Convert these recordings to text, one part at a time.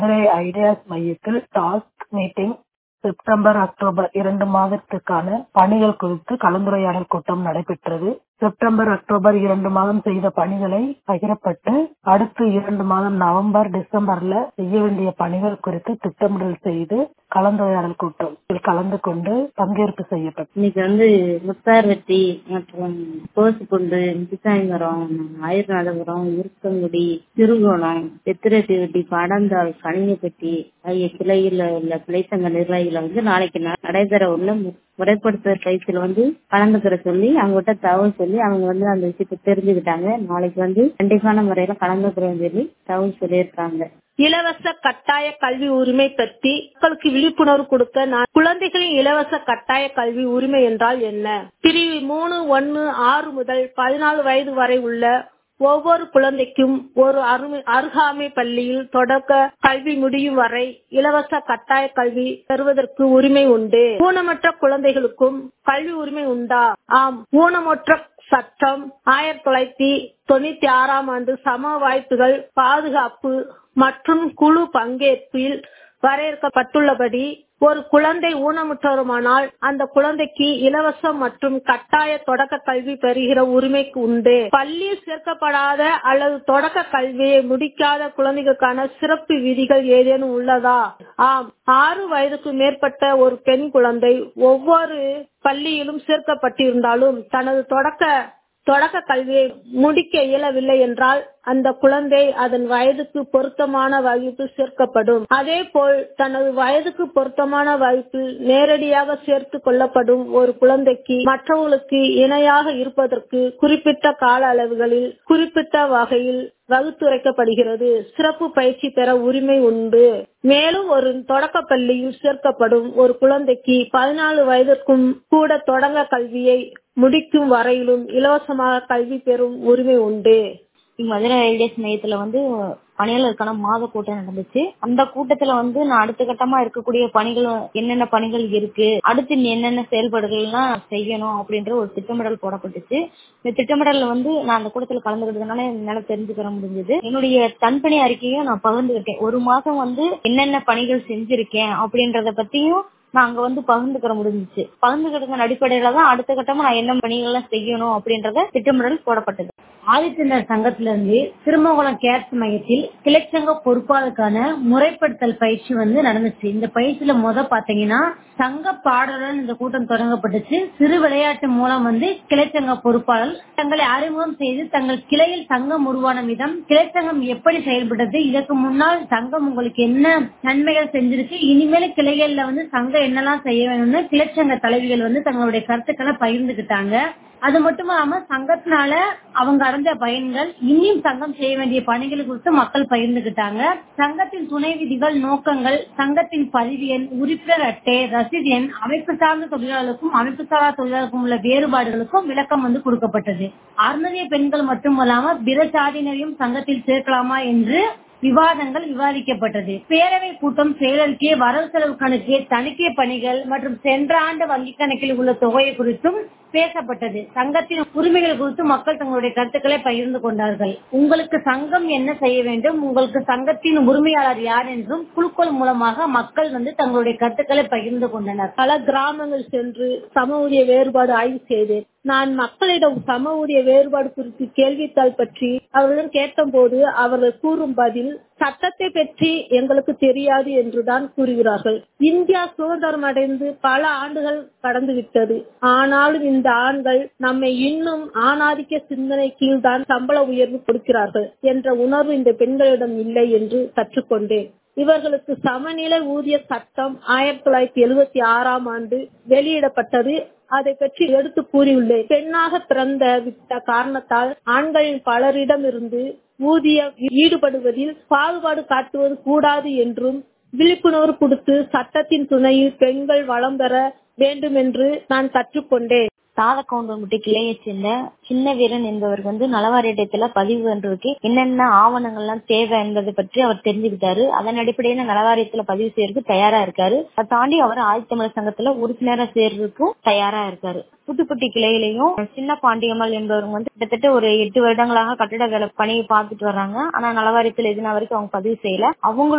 Madurai ideas மையத்தில் task meeting September October இரண்டு மாதத்திற்கான பணிகள் குறித்து கலந்துரையாடல் கூட்டம் நடைபெற்றது செப்டம்பர் அக்டோபர் இரண்டு மாதம் செய்த பணிகளை பகிரப்பட்டு அடுத்து இரண்டு மாதம் நவம்பர் டிசம்பர்ல செய்ய வேண்டிய பணிகள் குறித்து திட்டமிடல் செய்து கலந்துரையாடல் கூட்டம் இதில் கலந்து கொண்டு பங்கேற்பு செய்யப்பட்டது இன்னைக்கு வந்து முத்தார் வெட்டி மற்றும் கோசுக்குண்டு விவசாய மரம் ஆயுர்நாதபுரம் இருக்கங்குடி திருகோணம் வெத்திரெட்டி வெட்டி படந்தாள் கணினிப்பட்டி ஆகிய கிளையில உள்ள கிளைச்சங்க நிர்வாகிகளை வந்து நாளைக்கு நடைபெற உள்ள முறைப்படுத்துதல் பயிற்சியில வந்து கலந்துக்கிற சொல்லி அவங்ககிட்ட தகவல் சொல்லி அவங்க வந்து அந்த விஷயத்தை தெரிஞ்சுக்கிட்டாங்க நாளைக்கு வந்து கண்டிப்பான முறையில கலந்துக்கிறோம் சொல்லி தகவல் சொல்லியிருக்காங்க இலவச கட்டாய கல்வி உரிமை பற்றி மக்களுக்கு விழிப்புணர்வு கொடுக்க நான் குழந்தைகளின் இலவச கட்டாய கல்வி உரிமை என்றால் என்ன பிரிவு மூணு ஒன்னு ஆறு முதல் பதினாலு வயது வரை உள்ள ஒவ்வொரு குழந்தைக்கும் ஒரு அருகாமை பள்ளியில் தொடக்க கல்வி முடியும் வரை இலவச கட்டாய கல்வி பெறுவதற்கு உரிமை உண்டு ஊனமற்ற குழந்தைகளுக்கும் கல்வி உரிமை உண்டா ஆம் ஊனமற்ற சட்டம் ஆயிரத்தி தொள்ளாயிரத்தி தொண்ணூத்தி ஆறாம் ஆண்டு சம வாய்ப்புகள் பாதுகாப்பு மற்றும் குழு பங்கேற்பில் வரையறுக்கப்பட்டுள்ளபடி ஒரு குழந்தை ஊனமுற்றவருமானால் அந்த குழந்தைக்கு இலவசம் மற்றும் கட்டாய தொடக்க கல்வி பெறுகிற உரிமைக்கு உண்டு பள்ளியில் சேர்க்கப்படாத அல்லது தொடக்க கல்வியை முடிக்காத குழந்தைகளுக்கான சிறப்பு விதிகள் ஏதேனும் உள்ளதா ஆம் ஆறு வயதுக்கு மேற்பட்ட ஒரு பெண் குழந்தை ஒவ்வொரு பள்ளியிலும் சேர்க்கப்பட்டிருந்தாலும் தனது தொடக்க தொடக்க கல்வியை முடிக்க இயலவில்லை என்றால் அந்த குழந்தை அதன் வயதுக்கு பொருத்தமான வகுப்பில் சேர்க்கப்படும் அதே போல் தனது வயதுக்கு பொருத்தமான வகுப்பில் நேரடியாக சேர்த்து கொள்ளப்படும் ஒரு குழந்தைக்கு மற்றவர்களுக்கு இணையாக இருப்பதற்கு குறிப்பிட்ட கால அளவுகளில் குறிப்பிட்ட வகையில் வகுத்துரைக்கப்படுகிறது சிறப்பு பயிற்சி பெற உரிமை உண்டு மேலும் ஒரு தொடக்க பள்ளியில் சேர்க்கப்படும் ஒரு குழந்தைக்கு பதினாலு வயதிற்கும் கூட தொடங்க கல்வியை முடிக்கும் வரையிலும் இலவசமாக கல்வி பெறும் உரிமை உண்டு மதுரை ஐடிஎஸ் மையத்துல வந்து பணியாளருக்கான மாத கூட்டம் நடந்துச்சு அந்த கூட்டத்துல வந்து நான் அடுத்த கட்டமா இருக்கக்கூடிய பணிகள் என்னென்ன பணிகள் இருக்கு அடுத்து என்னென்ன செயல்பாடுகள்லாம் செய்யணும் அப்படின்ற ஒரு திட்டமிடல் போடப்பட்டுச்சு இந்த திட்டமிடல்ல வந்து நான் அந்த கூட்டத்துல கலந்துக்கிறதுனால என்னால தெரிஞ்சுக்கிற முடிஞ்சது என்னுடைய தன்பணி அறிக்கையும் நான் பகிர்ந்துக்கிட்டேன் ஒரு மாசம் வந்து என்னென்ன பணிகள் செஞ்சிருக்கேன் அப்படின்றத பத்தியும் நான் அங்க வந்து பகிர்ந்துக்கிற முடிஞ்சிச்சு பகிர்ந்துக்கிறதுக்கு அடிப்படையில தான் அடுத்த கட்டமா நான் என்ன பணிகள்லாம் செய்யணும் அப்படின்றத திட்டமிடல் போடப்பட்டது ஆதித்தனர் சங்கத்துல இருந்து திருமகுளம் கேட்ஸ் மையத்தில் கிளைச்சங்க பொறுப்பாளருக்கான முறைப்படுத்தல் பயிற்சி வந்து நடந்துச்சு இந்த பயிற்சியில முத பாத்தீங்கன்னா சங்க பாடலுடன் இந்த கூட்டம் தொடங்கப்பட்டுச்சு சிறு விளையாட்டு மூலம் வந்து கிளைச்சங்க பொறுப்பாளர் தங்களை அறிமுகம் செய்து தங்கள் கிளையில் சங்கம் உருவான விதம் கிளைச்சங்கம் எப்படி செயல்பட்டது இதற்கு முன்னால் சங்கம் உங்களுக்கு என்ன நன்மைகள் செஞ்சிருக்கு இனிமேல் கிளைகள்ல வந்து சங்கம் என்னெல்லாம் செய்ய வேணும்னு கிளைச்சங்க தலைவிகள் வந்து தங்களுடைய கருத்துக்களை பகிர்ந்துகிட்டாங்க அது மட்டும் இல்லாம சங்கத்தினால அவங்க அடைஞ்ச பயன்கள் இன்னும் சங்கம் செய்ய வேண்டிய பணிகள் குறித்து மக்கள் பகிர்ந்துகிட்டாங்க சங்கத்தின் துணை விதிகள் நோக்கங்கள் சங்கத்தின் பதிவு எண் உறுப்பினர் அட்டை ரசீது எண் அமைப்பு சார்ந்த தொழிலாளருக்கும் அமைப்பு சாரா தொழிலாளருக்கும் உள்ள வேறுபாடுகளுக்கும் விளக்கம் வந்து கொடுக்கப்பட்டது அருந்ததிய பெண்கள் மட்டுமல்லாம பிற சாதியினரையும் சங்கத்தில் சேர்க்கலாமா என்று விவாதங்கள் விவாதிக்கப்பட்டது பேரவை கூட்டம் செயலறிக்கை வரவு செலவு கணக்கு தணிக்கை பணிகள் மற்றும் சென்ற ஆண்டு வங்கி கணக்கில் உள்ள தொகையை குறித்தும் பேசப்பட்டது சங்கத்தின் உரிமைகள் குறித்து மக்கள் தங்களுடைய கருத்துக்களை பகிர்ந்து கொண்டார்கள் உங்களுக்கு சங்கம் என்ன செய்ய வேண்டும் உங்களுக்கு சங்கத்தின் உரிமையாளர் யார் என்றும் குழுக்கள் மூலமாக மக்கள் வந்து தங்களுடைய கருத்துக்களை பகிர்ந்து கொண்டனர் பல கிராமங்கள் சென்று சம ஊதிய வேறுபாடு ஆய்வு செய்தேன் நான் மக்களிடம் சம ஊதிய வேறுபாடு குறித்து கேள்வித்தாள் பற்றி அவர்களிடம் கேட்டபோது அவர்கள் கூறும் பதில் சட்டத்தை பற்றி எங்களுக்கு தெரியாது என்றுதான் கூறுகிறார்கள் இந்தியா சுதந்திரம் அடைந்து பல ஆண்டுகள் கடந்துவிட்டது ஆனாலும் இந்த ஆண்கள் நம்மை இன்னும் ஆணாதிக்க சிந்தனை கீழ்தான் சம்பள உயர்வு கொடுக்கிறார்கள் என்ற உணர்வு இந்த பெண்களிடம் இல்லை என்று கற்றுக்கொண்டேன் இவர்களுக்கு சமநிலை ஊதிய சட்டம் ஆயிரத்தி தொள்ளாயிரத்தி எழுபத்தி ஆறாம் ஆண்டு வெளியிடப்பட்டது அதை பற்றி எடுத்து கூறியுள்ளேன் பெண்ணாக பிறந்த விட்ட காரணத்தால் ஆண்களின் பலரிடம் இருந்து ஊதிய ஈடுபடுவதில் பாகுபாடு காட்டுவது கூடாது என்றும் விழிப்புணர்வு கொடுத்து சட்டத்தின் துணையில் பெண்கள் வளம் பெற வேண்டும் என்று நான் கற்றுக்கொண்டேன் தாதக்கவுண்டம்பட்டி கிளையை சேர்ந்த சின்ன வீரன் என்பவர் வந்து நலவாரியத்துல பதிவு பண்றதுக்கு என்னென்ன ஆவணங்கள்லாம் தேவை என்பதை பற்றி அவர் தெரிஞ்சுக்கிட்டாரு அதன் அடிப்படையில நலவாரியத்துல பதிவு செய்யறதுக்கு தயாரா இருக்காரு அதை தாண்டி அவர் ஆதித்தமிழர் சங்கத்துல உறுப்பினரா சேர்றதுக்கும் தயாரா இருக்காரு புதுப்பட்டி கிளையிலையும் சின்ன பாண்டியம்மாள் என்பவங்க வந்து கிட்டத்தட்ட ஒரு எட்டு வருடங்களாக கட்டிட வேலை பணியை பார்த்துட்டு வர்றாங்க ஆனா நலவாரியத்துல எதுனா வரைக்கும் அவங்க பதிவு செய்யல அவங்களும்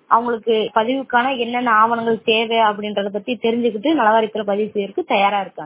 அவங்களுக்கு பதிவுக்கான என்னென்ன ஆவணங்கள் தேவை அப்படின்றத பத்தி தெரிஞ்சுக்கிட்டு நலவாரியத்துல பதிவு செய்யறதுக்கு தயாரா இருக்காங்க